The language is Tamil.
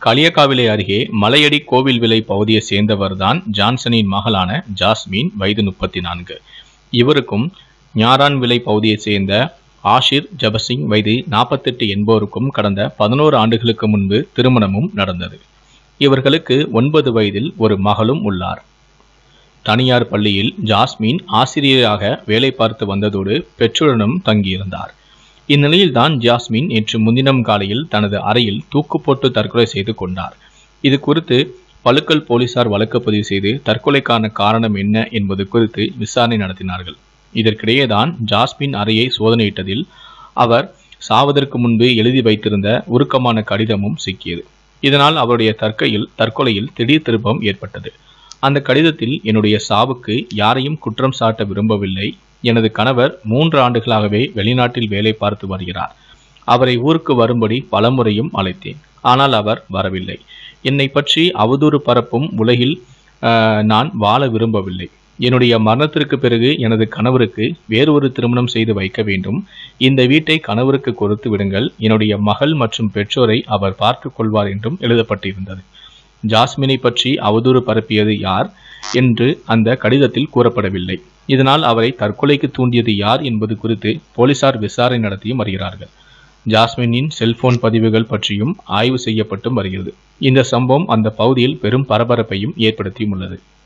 களியக்காவிலை அருகே மலையடி கோவில் விலை பகுதியை சேர்ந்தவர்தான் ஜான்சனின் மகளான ஜாஸ்மின் வயது முப்பத்தி நான்கு இவருக்கும் ஞாரான் விலை பகுதியைச் சேர்ந்த ஆஷிர் ஜபசிங் வயது நாற்பத்தெட்டு என்பவருக்கும் கடந்த பதினோரு ஆண்டுகளுக்கு முன்பு திருமணமும் நடந்தது இவர்களுக்கு ஒன்பது வயதில் ஒரு மகளும் உள்ளார் தனியார் பள்ளியில் ஜாஸ்மின் ஆசிரியராக வேலை பார்த்து வந்ததோடு பெற்றோருடனும் தங்கியிருந்தார் இந்நிலையில்தான் ஜாஸ்மின் நேற்று முன்தினம் காலையில் தனது அறையில் தூக்கு போட்டு தற்கொலை செய்து கொண்டார் இது குறித்து பழுக்கல் போலீசார் வழக்கு பதிவு செய்து தற்கொலைக்கான காரணம் என்ன என்பது குறித்து விசாரணை நடத்தினார்கள் இதற்கிடையேதான் ஜாஸ்மின் அறையை சோதனையிட்டதில் அவர் சாவதற்கு முன்பு எழுதி வைத்திருந்த உருக்கமான கடிதமும் சிக்கியது இதனால் அவருடைய தற்கையில் தற்கொலையில் திடீர் திருப்பம் ஏற்பட்டது அந்த கடிதத்தில் என்னுடைய சாவுக்கு யாரையும் குற்றம் சாட்ட விரும்பவில்லை எனது கணவர் மூன்று ஆண்டுகளாகவே வெளிநாட்டில் வேலை பார்த்து வருகிறார் அவரை ஊருக்கு வரும்படி பலமுறையும் அழைத்தேன் ஆனால் அவர் வரவில்லை என்னை பற்றி அவதூறு பரப்பும் உலகில் ஆஹ், நான் வாழ விரும்பவில்லை என்னுடைய மரணத்திற்கு பிறகு எனது கணவருக்கு வேறொரு திருமணம் செய்து வைக்க வேண்டும் இந்த வீட்டை கணவருக்கு கொடுத்து விடுங்கள் என்னுடைய மகள் மற்றும் பெற்றோரை அவர் பார்த்துக் கொள்வார் என்றும் எழுதப்பட்டிருந்தது ஜாஸ்மினை பற்றி அவதூறு பரப்பியது யார் என்று அந்த கடிதத்தில் கூறப்படவில்லை இதனால் அவரை தற்கொலைக்கு தூண்டியது யார் என்பது குறித்து போலீசார் விசாரணை நடத்தியும் வருகிறார்கள் ஜாஸ்மினின் செல்போன் பதிவுகள் பற்றியும் ஆய்வு செய்யப்பட்டும் வருகிறது இந்த சம்பவம் அந்த பகுதியில் பெரும் பரபரப்பையும் ஏற்படுத்தியும் உள்ளது